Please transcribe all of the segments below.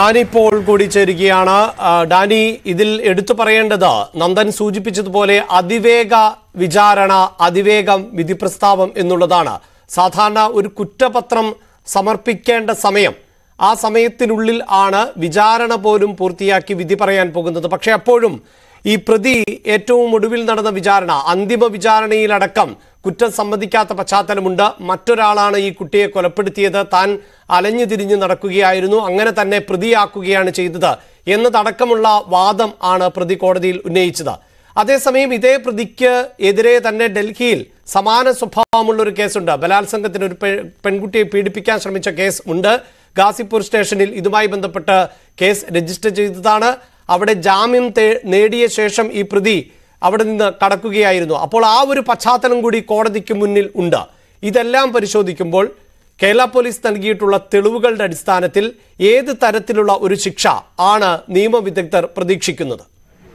Dani Paul കൂടി ചേരുകയാണ് ആ, ഡാനി ഇതിൽ എടുത്തു പറയേണ്ടത് നന്ദൻ സൂചിപ്പിച്ചതുപോലെ അതിവേഗ വിചാരണ അതിവേഗം വിധി പ്രസ്താവം എന്നുള്ളതാണ് സാധാരണ ഒരു കുറ്റപത്രം സമർപ്പിക്കേണ്ട സമയം ആ സമയത്തിനുള്ളിൽ ആണ് വിചാരണ പോലും പൂർത്തിയാക്കി വിധി പറയാൻ പോകുന്നത് പക്ഷെ അപ്പോഴും ഈ പ്രതി ഏറ്റവും ഒടുവിൽ നടന്ന വിചാരണ അന്തിമ വിചാരണയിലടക്കം കുറ്റം സമ്മതിക്കാത്ത പശ്ചാത്തലമുണ്ട് മറ്റൊരാളാണ് ഈ കുട്ടിയെ കൊലപ്പെടുത്തിയത് താൻ അലഞ്ഞു തിരിഞ്ഞ് നടക്കുകയായിരുന്നു അങ്ങനെ തന്നെ പ്രതിയാക്കുകയാണ് ചെയ്തത് എന്നതടക്കമുള്ള വാദം ആണ് പ്രതി കോടതിയിൽ ഉന്നയിച്ചത് അതേസമയം ഇതേ പ്രതിക്ക് എതിരെ തന്നെ ഡൽഹിയിൽ സമാന സ്വഭാവമുള്ള ഒരു കേസുണ്ട് ബലാത്സംഗത്തിന് ഒരു പെ- പെൺകുട്ടിയെ പീഡിപ്പിക്കാൻ ശ്രമിച്ച കേസ് ഉണ്ട് ഗാസിപ്പൂർ സ്റ്റേഷനിൽ ഇതുമായി ബന്ധപ്പെട്ട് കേസ് രജിസ്റ്റർ ചെയ്തതാണ് അവിടെ ജാമ്യം തേ- നേടിയ ശേഷം ഈ പ്രതി അവിടെ നിന്ന് കടക്കുകയായിരുന്നു അപ്പോൾ ആ ഒരു പശ്ചാത്തലം കൂടി കോടതിക്ക് മുന്നിൽ ഉണ്ട് ഇതെല്ലാം പരിശോധിക്കുമ്പോൾ കേരള പോലീസ് നൽകിയിട്ടുള്ള തെളിവുകളുടെ അടിസ്ഥാനത്തിൽ ഏത് തരത്തിലുള്ള ഒരു ശിക്ഷ ആണ് നിയമവിദഗ്ധർ പ്രതീക്ഷിക്കുന്നത്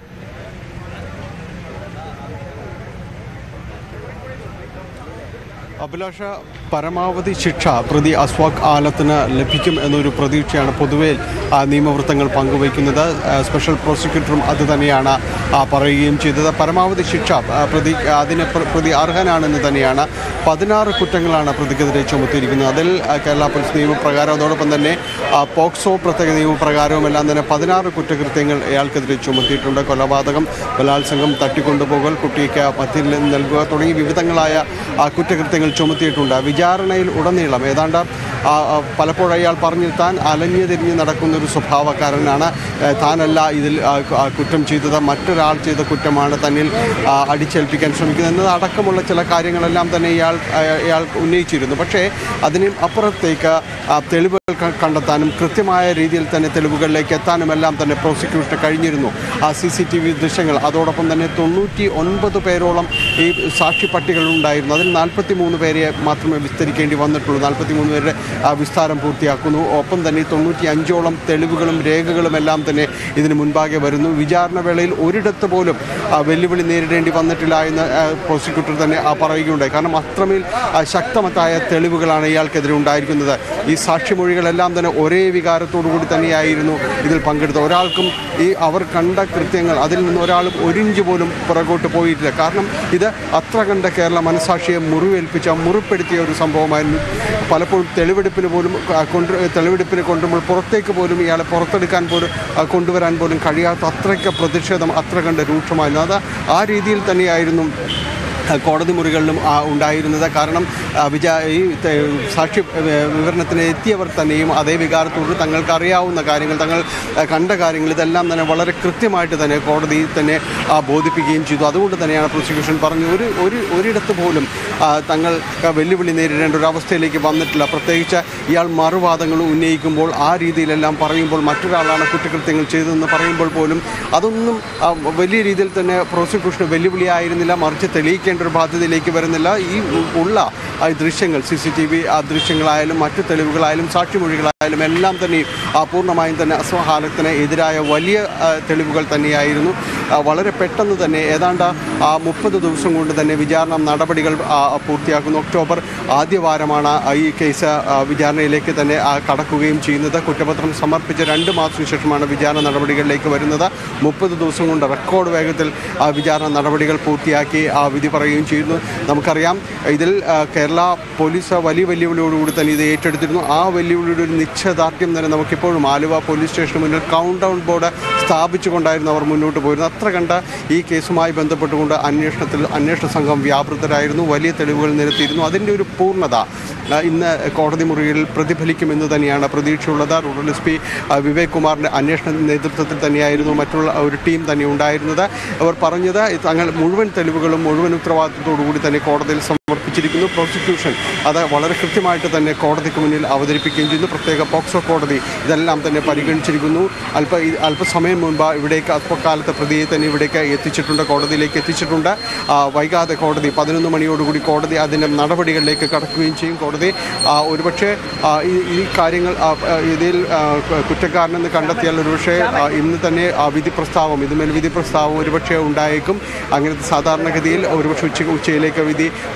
അഭിലാഷ പരമാവധി ശിക്ഷ പ്രതി അസ്വാഖ് ആലത്തിന് ലഭിക്കും എന്നൊരു പ്രതീക്ഷയാണ് പൊതുവെ ആ, നിയമവൃത്തങ്ങൾ പങ്കുവയ്ക്കുന്നത് ആ, സ്പെഷ്യൽ പ്രോസിക്യൂട്ടറും അത് തന്നെയാണ് ആ, പറയുകയും ചെയ്തത് പരമാവധി ശിക്ഷ ആ, പ്രതി അതിന് പ്ര- പ്രതി അർഹനാണെന്ന് തന്നെയാണ് പതിനാറ് കുറ്റങ്ങളാണ് പ്രതിക്കെതിരെ ചുമത്തിയിരിക്കുന്നത് അതിൽ ആ, കേരള പോലീസ് നിയമപ്രകാരം അതോടൊപ്പം തന്നെ ആ, പോക്സോ പ്രത്യേക നിയമപ്രകാരവും എല്ലാം തന്നെ പതിനാറ് കുറ്റകൃത്യങ്ങൾ ഇയാൾക്കെതിരെ ചുമത്തിയിട്ടുണ്ട് കൊലപാതകം ബലാത്സംഗം തട്ടിക്കൊണ്ടുപോകൽ കുട്ടിക്ക് മദ്യം നൽകുക തുടങ്ങി വിവിധങ്ങളായ ആ, കുറ്റകൃത്യങ്ങൾ ചുമത്തിയിട്ടുണ്ട് വിചാരണയിൽ ഉടനീളം ഏതാണ്ട് ആ, ആ, പലപ്പോഴും അയാൾ പറഞ്ഞു താൻ അലഞ്ഞു തിരിഞ്ഞ് നടക്കുന്ന ഒരു സ്വഭാവക്കാരനാണ് ഏ, താനല്ല ഇതിൽ ആ, കു- ആ, കുറ്റം ചെയ്തത് മറ്റൊരാൾ ചെയ്ത കുറ്റമാണ് തന്നിൽ ആ, അടിച്ചേൽപ്പിക്കാൻ ശ്രമിക്കുന്നത് എന്നത് അടക്കമുള്ള ചില കാര്യങ്ങളെല്ലാം തന്നെ ഇയാൾ ആ, ഇയാൾ ഉന്നയിച്ചിരുന്നു പക്ഷേ അതിനും അപ്പുറത്തേക്ക് ആ, തെളിവുകൾ ക- കണ്ടെത്താനും കൃത്യമായ രീതിയിൽ തന്നെ തെളിവുകളിലേക്ക് എത്താനും എല്ലാം തന്നെ പ്രോസിക്യൂഷന് കഴിഞ്ഞിരുന്നു ആ സി സി ടി വി ദൃശ്യങ്ങൾ അതോടൊപ്പം തന്നെ തൊണ്ണൂറ്റി ഒൻപത് പേരോളം ഈ സാക്ഷി പട്ടികൾ ഉണ്ടായിരുന്നു അതിൽ നാൽപ്പത്തി മൂന്ന് പേരെ മാത്രമേ വിസ്തരിക്കേണ്ടി വന്നിട്ടുള്ളൂ നാൽപ്പത്തി മൂന്ന് പേരുടെ ആ, വിസ്താരം പൂർത്തിയാക്കുന്നു ഒപ്പം തന്നെ തൊണ്ണൂറ്റി അഞ്ചോളം തെളിവുകളും രേഖകളും എല്ലാം തന്നെ ഇതിന് മുൻപാകെ വരുന്നു വിചാരണ വേളയിൽ ഒരിടത്ത് പോലും ആ, വെല്ലുവിളി നേരിടേണ്ടി വന്നിട്ടില്ല എന്ന് ആ, പ്രോസിക്യൂട്ടർ തന്നെ ആ, പറയുകയുണ്ടായി കാരണം അത്രമേൽ ആ, ശക്തമത്തായ തെളിവുകളാണ് ഇയാൾക്കെതിരെ ഉണ്ടായിരിക്കുന്നത് ഈ സാക്ഷിമൊഴികളെല്ലാം തന്നെ ഒരേ വികാരത്തോടു കൂടി തന്നെയായിരുന്നു ഇതിൽ പങ്കെടുത്തത് ഒരാൾക്കും ഈ അവർ കണ്ട കൃത്യങ്ങൾ അതിൽ നിന്ന് ഒരാളും ഒരിഞ്ച് പോലും പുറകോട്ട് പോയിട്ടില്ല കാരണം ഇത് അത്ര കണ്ട കേരള മനസാക്ഷിയെ മുറിവേൽപ്പിച്ച മുറിപ്പെടുത്തിയ ഒരു സംഭവമായിരുന്നു പലപ്പോഴും തെളിവെടുപ്പിന് പോലും ആ, കൊണ്ട് തെളിവെടുപ്പിന് കൊണ്ടുമ്പോൾ പുറത്തേക്ക് പോലും ഇയാളെ പുറത്തെടുക്കാൻ പോലും ആ, കൊണ്ടുവരാൻ പോലും കഴിയാത്ത അത്രയ്ക്ക് പ്രതിഷേധം അത്ര കണ്ട് രൂക്ഷമായിരുന്നു അത് ആ രീതിയിൽ തന്നെയായിരുന്നു ആ, കോടതി മുറികളിലും ആ, ഉണ്ടായിരുന്നത് കാരണം ആ, വിചാ ഈ തെ- സാക്ഷി ഏ, വിവരണത്തിന് എത്തിയവർ തന്നെയും അതേ വികാരത്തോട് തങ്ങൾക്ക് അറിയാവുന്ന കാര്യങ്ങൾ തങ്ങൾ ആ, കണ്ട കാര്യങ്ങൾ ഇതെല്ലാം തന്നെ വളരെ കൃത്യമായിട്ട് തന്നെ കോടതി തന്നെ ആ, ബോധിപ്പിക്കുകയും ചെയ്തു അതുകൊണ്ട് തന്നെയാണ് പ്രോസിക്യൂഷൻ പറഞ്ഞു ഒരു ഒരു ഒരിടത്ത് പോലും ആ, തങ്ങൾ ആ, വെല്ലുവിളി നേരിടേണ്ട ഒരു അവസ്ഥയിലേക്ക് വന്നിട്ടില്ല പ്രത്യേകിച്ച് ഇയാൾ മറുവാദങ്ങൾ ഉന്നയിക്കുമ്പോൾ ആ രീതിയിലെല്ലാം പറയുമ്പോൾ മറ്റൊരാളാണ് കുറ്റകൃത്യങ്ങൾ ചെയ്തതെന്ന് പറയുമ്പോൾ പോലും അതൊന്നും ആ, വലിയ രീതിയിൽ തന്നെ പ്രോസിക്യൂഷന് വെല്ലുവിളിയായിരുന്നില്ല മറിച്ച് തെളിയിക്കേണ്ട ഒരു ബാധ്യതയിലേക്ക് വരുന്നില്ല ഈ ഉള്ള ആ ദൃശ്യങ്ങൾ സി സി ടി വി ആ ദൃശ്യങ്ങളായാലും മറ്റു തെളിവുകളായാലും സാക്ഷിമൊഴികളായാലും എല്ലാം തന്നെ ആ പൂർണ്ണമായും തന്നെ അസ്വഹാലത്തിന് എതിരായ വലിയ ആ, തെളിവുകൾ തന്നെയായിരുന്നു ആ, വളരെ പെട്ടെന്ന് തന്നെ ഏതാണ്ട് ആ മുപ്പത് ദിവസം കൊണ്ട് തന്നെ വിചാരണ നടപടികൾ ആ, പൂർത്തിയാക്കുന്നു ഒക്ടോബർ ആദ്യവാരമാണ് ആ ഈ കേസ് ആ, വിചാരണയിലേക്ക് തന്നെ ആ, കടക്കുകയും ചെയ്യുന്നത് കുറ്റപത്രം സമർപ്പിച്ച രണ്ട് മാസത്തിന് ശേഷമാണ് വിചാരണ നടപടികളിലേക്ക് വരുന്നത് മുപ്പത് ദിവസം കൊണ്ട് റെക്കോർഡ് വേഗത്തിൽ ആ വിചാരണ നടപടികൾ പൂർത്തിയാക്കി ആ വിധി പറയുകയും ചെയ്യുന്നു നമുക്കറിയാം ഇതിൽ ആ, കേരള പോലീസ് വലിയ വെല്ലുവിളിയോടുകൂടി തന്നെ ഇത് ഏറ്റെടുത്തിരുന്നു ആ വെല്ലുവിളിയുടെ ഒരു നിശ്ചയദാർഢ്യം തന്നെ നമുക്കിപ്പോഴും ആലുവ പോലീസ് സ്റ്റേഷന് മുന്നിൽ കൗണ്ട് ഡൗൺ ബോർഡ് സ്ഥാപിച്ചുകൊണ്ടായിരുന്നു അവർ മുന്നോട്ട് പോയിരുന്നത് അത്ര കണ്ട ഈ കേസുമായി ബന്ധപ്പെട്ടുകൊണ്ട് അന്വേഷണത്തിൽ അന്വേഷണ സംഘം വ്യാപൃതരായിരുന്നു വലിയ തെളിവുകൾ നിരത്തിയിരുന്നു അതിൻ്റെ ഒരു പൂർണ്ണത ആ, ഇന്ന് കോടതി മുറിയിൽ പ്രതിഫലിക്കുമെന്ന് തന്നെയാണ് പ്രതീക്ഷയുള്ളത് റൂറൽ എസ് പി വിവേക് കുമാറിൻ്റെ അന്വേഷണ നേതൃത്വത്തിൽ തന്നെയായിരുന്നു മറ്റുള്ള ഒരു ടീം തന്നെ ഉണ്ടായിരുന്നത് അവർ പറഞ്ഞത് തങ്ങൾ മുഴുവൻ തെളിവുകളും മുഴുവൻ ഉത്തരവാദിത്തത്തോടു കൂടി തന്നെ കോടതിയിൽ സമർപ്പിച്ചിരിക്കുന്നു പ്രോസിക്യൂഷൻ അത് വളരെ കൃത്യമായിട്ട് തന്നെ കോടതിക്ക് മുന്നിൽ അവതരിപ്പിക്കുകയും ചെയ്യുന്നു പ്രത്യേക പോക്സോ കോടതി ഇതെല്ലാം തന്നെ പരിഗണിച്ചിരിക്കുന്നു അല്പ ഈ- അല്പസമയം മുൻപ് ഇവിടേക്ക് അല്പകാലത്തെ പ്രതിയെ തന്നെ ഇവിടേക്ക് എത്തിച്ചിട്ടുണ്ട് കോടതിയിലേക്ക് എത്തിച്ചിട്ടുണ്ട് ആ, വൈകാതെ കോടതി പതിനൊന്ന് മണിയോടുകൂടി കോടതി അതിൻ്റെ നടപടികളിലേക്ക് കടക്കുകയും ചെയ്യും കോടതി ആ, ഒരുപക്ഷെ ആ, ഈ ഈ കാര്യങ്ങൾ ആ, ആ, ഇതിൽ ആ, കു- കുറ്റക്കാരനെന്ന് കണ്ടെത്തിയാൽ ഒരുപക്ഷെ ആ, ഇന്ന് തന്നെ ആ വിധി പ്രസ്താവം ഇതുമേൽ വിധി പ്രസ്താവം ഒരുപക്ഷെ ഉണ്ടായേക്കും അങ്ങനത്തെ സാധാരണഗതിയിൽ ഒരുപക്ഷെ ഉച്ച ഉച്ചയിലേക്ക് വിധി പറയുന്നത്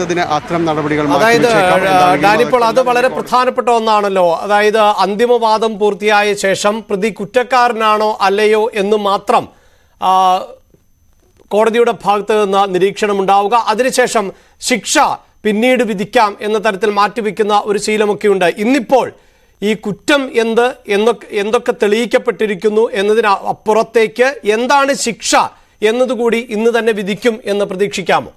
ചെയ്യുന്നതിന് അത്തരം നടപടികൾ അതായത് മാറ്റിവെച്ചേക്കാം. എന്താണെങ്കിലും ഡാനിപ്പോൾ അത് അതൊക്കെ വളരെ പ്രധാനപ്പെട്ട ഒന്നാണല്ലോ അതായത് അന്തിമവാദം പൂർത്തിയായ ശേഷം പ്രതി കുറ്റക്കാരനാണോ അല്ലയോ എന്ന് മാത്രം ആ, കോടതിയുടെ ഭാഗത്ത് നിന്ന് നിരീക്ഷണം ഉണ്ടാവുക അതിനുശേഷം ശിക്ഷ പിന്നീട് വിധിക്കാം എന്ന തരത്തിൽ മാറ്റിവെക്കുന്ന ഒരു ശീലമൊക്കെയുണ്ട് ഇന്നിപ്പോൾ ഈ കുറ്റം എന്ത് എന്നൊക്കെ എന്തൊക്കെ തെളിയിക്കപ്പെട്ടിരിക്കുന്നു എന്നതിന് അപ്പുറത്തേക്ക് എന്താണ് ശിക്ഷ എന്നതുകൂടി ഇന്ന് തന്നെ വിധിക്കും എന്ന് പ്രതീക്ഷിക്കാമോ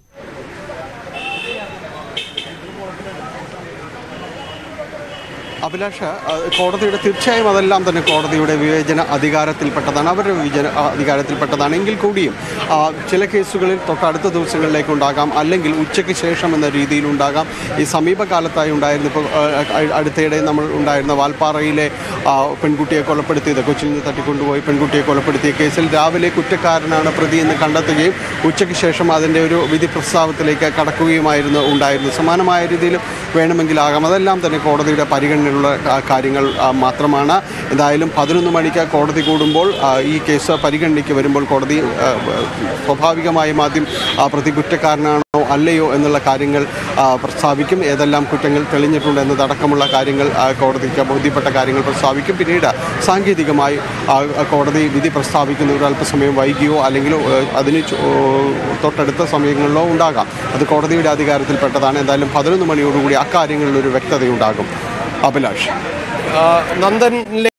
അഭിലാഷ് അഹ് കോടതിയുടെ തീർച്ചയായും അതെല്ലാം തന്നെ കോടതിയുടെ വിവേചന അധികാരത്തിൽപ്പെട്ടതാണ് അവരുടെ വിവേചന അഹ് അധികാരത്തിൽപ്പെട്ടതാണ് എങ്കിൽ കൂടിയും ആ, ചില കേസുകളിൽ തൊട്ടടുത്ത ദിവസങ്ങളിലേക്ക് ഉണ്ടാകാം അല്ലെങ്കിൽ ഉച്ചയ്ക്ക് ശേഷം എന്ന രീതിയിൽ ഉണ്ടാകാം ഈ സമീപകാലത്തായി ഉണ്ടായിരുന്ന ഇപ്പോൾ അഹ് അടുത്തിടെ നമ്മൾ ഉണ്ടായിരുന്ന വാൽപ്പാറയിലെ ആ, പെൺകുട്ടിയെ കൊലപ്പെടുത്തിയത് കൊച്ചിയിൽ നിന്ന് തട്ടിക്കൊണ്ടുപോയി പെൺകുട്ടിയെ കൊലപ്പെടുത്തിയ കേസിൽ രാവിലെ കുറ്റക്കാരനാണ് പ്രതി എന്ന് കണ്ടെത്തുകയും ഉച്ചയ്ക്ക് ശേഷം അതിൻ്റെ ഒരു വിധി പ്രസ്താവത്തിലേക്ക് കടക്കുകയുമായിരുന്നു ഉണ്ടായിരുന്നത് സമാനമായ രീതിയിലും വേണമെങ്കിലാകാം അതെല്ലാം തന്നെ കോടതിയുടെ പരിഗണനയിലുള്ള ആ, കാര്യങ്ങൾ ആ, മാത്രമാണ് എന്തായാലും പതിനൊന്ന് മണിക്ക് കോടതി കൂടുമ്പോൾ ആ, ഈ കേസ് പരിഗണനയ്ക്ക് വരുമ്പോൾ കോടതി ആ, സ്വാഭാവികമായും ആദ്യം ആ, പ്രതി കുറ്റക്കാരനാണോ അല്ലയോ എന്നുള്ള കാര്യങ്ങൾ ആ, പ്രസ്താവിക്കും ഏതെല്ലാം കുറ്റങ്ങൾ തെളിഞ്ഞിട്ടുണ്ട് എന്നതടക്കമുള്ള കാര്യങ്ങൾ ആ, കോടതിക്ക് ബോധ്യപ്പെട്ട കാര്യങ്ങൾ പ്രസ്താവിക്കും പിന്നീട് സാങ്കേതികമായി ആ, കോടതി വിധി പ്രസ്താവിക്കുന്ന ഒരു അല്പസമയം വൈകിയോ അല്ലെങ്കിൽ ആ, അതിന് ചു- തൊട്ടടുത്ത സമയങ്ങളിലോ ഉണ്ടാകാം അത് കോടതിയുടെ അധികാരത്തിൽപ്പെട്ടതാണ് എന്തായാലും പതിനൊന്ന് മണിയോടുകൂടി അക്കാര്യങ്ങളിൽ ഒരു വ്യക്തതയുണ്ടാകും അഭിലാഷ് ആ, നന്ദനിലെ